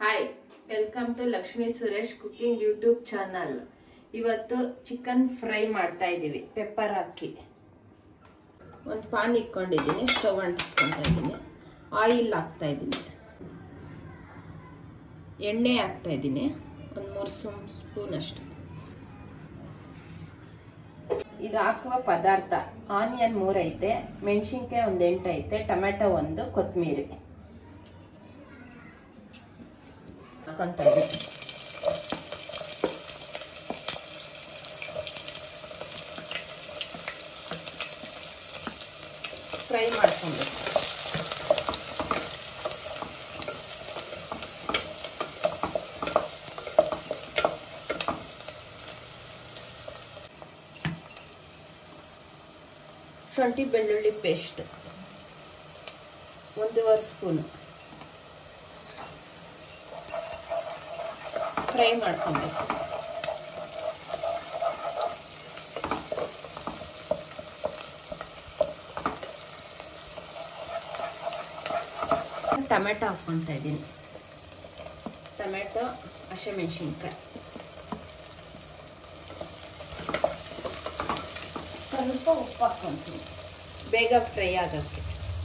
hi welcome to Lakshmi Suresh cooking YouTube channel ಇವತ್ತು chicken fry ಮಾಡ್ತಾ ಇದ್ದೀವಿ ಪೆಪ್ಪರ್ ಹಾಕಿ ಒಂದು ಪಾನ್ ಇಟ್ಕೊಂಡಿದ್ದೀನಿ ಸ್ಟವ್ ಅಂಟಿಸ್ಕೊತಾ ಇದ್ದೀನಿ ಆಯಿಲ್ ಹಾಕ್ತಾ ಇದ್ದೀನಿ ಎಣ್ಣೆ ಹಾಕ್ತಾ ಇದ್ದೀನಿ ಒಂದು ಮೂರು ಸ್ಪೂನ್ ಅಷ್ಟು ಇದು ಹಾಕುವ ಪದಾರ್ಥ ಆನಿಯನ್ ಮೂರೈತೆ ಮೆಣಸಿನ್ಕಾಯಿ ಒಂದು ಎಂಟು ಐತೆ ಟೊಮೆಟೊ ಒಂದು ಕೊತ್ತಂಬರಿ ಹಾಕೊಂತ ಇದ್ದೀನಿ ಫ್ರೈ ಮಾಡ್ಕೊಬೇಕು ಶುಂಠಿ ಬೆಳ್ಳುಳ್ಳಿ ಪೇಸ್ಟ್ ಒಂದೂವರೆ ಸ್ಪೂನು ಫ್ರೈ ಮಾಡ್ಕೊಬೇಕು ಟೊಮೆಟೊ ಹಾಕ್ಕೊತಾ ಇದ್ದೀನಿ ಟೊಮೆಟೊ ಹಸಿಮೆಣಸಿನ್ಕಾಯಿ ಸ್ವಲ್ಪ ಉಪ್ಪು ಹಾಕ್ಕೊತೀನಿ ಬೇಗ ಫ್ರೈ ಆಗೋಕ್ಕೆ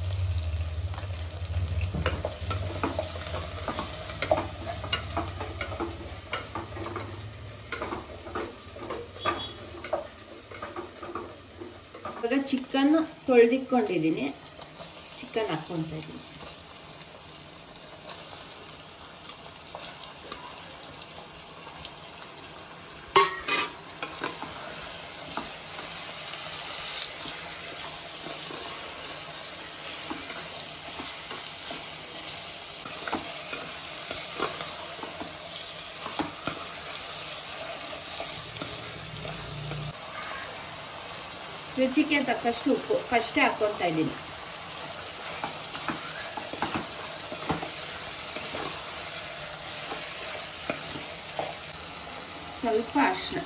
ಇವಾಗ ಚಿಕನ್ ತೊಳೆದಿಟ್ಕೊಂಡಿದ್ದೀನಿ ಚಿಕನ್ ಹಾಕ್ಕೊತಾ ಇದ್ದೀನಿ ರುಚಿಗೆ ತಕ್ಕಷ್ಟು ಉಪ್ಪು ಫಸ್ಟೇ ಹಾಕ್ಕೊತಾ ಇದ್ದೀನಿ ಸ್ವಲ್ಪ ಅರಿಶಿನ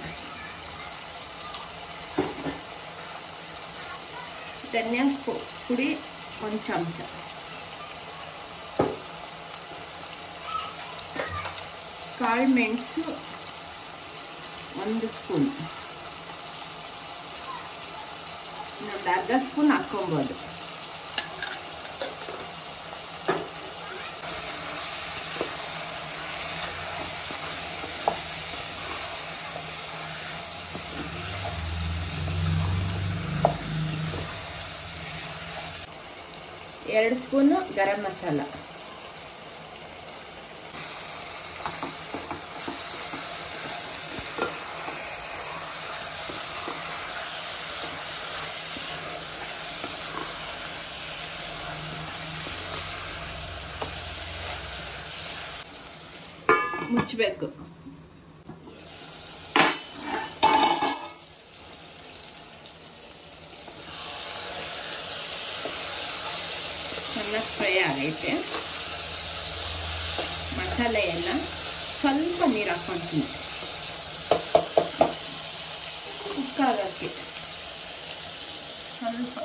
ಧನಿಯಾ ಪುಡಿ ಒಂದು ಚಮಚ ಕಾಳು ಮೆಣಸು ಒಂದು ಸ್ಪೂನ್ ಇನ್ನೊಂದು ಅರ್ಧ ಸ್ಪೂನ್ ಹಾಕ್ಕೊಬೋದು ಎರಡು ಸ್ಪೂನು ಗರಂ ಮಸಾಲ ಮುಚ್ಚಬೇಕು ಚೆನ್ನಾಗಿ ಫ್ರೈ ಆಗೈತೆ ಮಸಾಲೆ ಎಲ್ಲ ಸ್ವಲ್ಪ ನೀರು ಹಾಕ್ಕೊತೀನಿ ಕುಕ್ಕಾಗಕ್ಕೆ ಸ್ವಲ್ಪ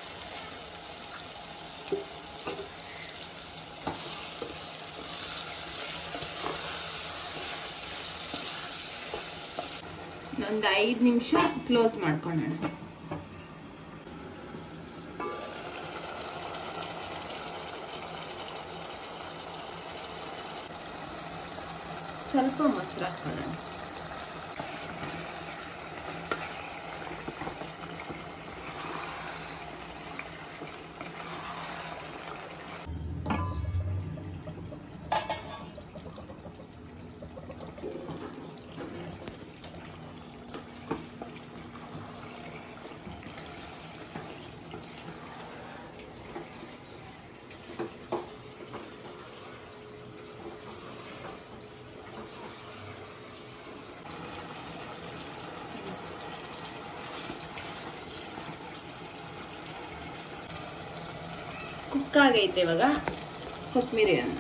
ಒಂದು ಐದು ನಿಮಿಷ ಕ್ಲೋಸ್ ಮಾಡ್ಕೊಳ್ಳೋಣ ಸ್ವಲ್ಪ ಮೊಸರು ಹಾಕೊಳ್ಳೋಣ ಕುಕ್ ಆಗೈತೆ ಇವಾಗ ಕೊತ್ತಂಬರಿ ಅನ್ನ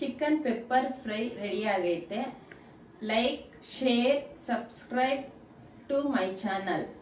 ಚಿಕನ್ ಪೆಪ್ಪರ್ ಫ್ರೈ ರೆಡಿ ಆಗೈತೆ like share subscribe to my channel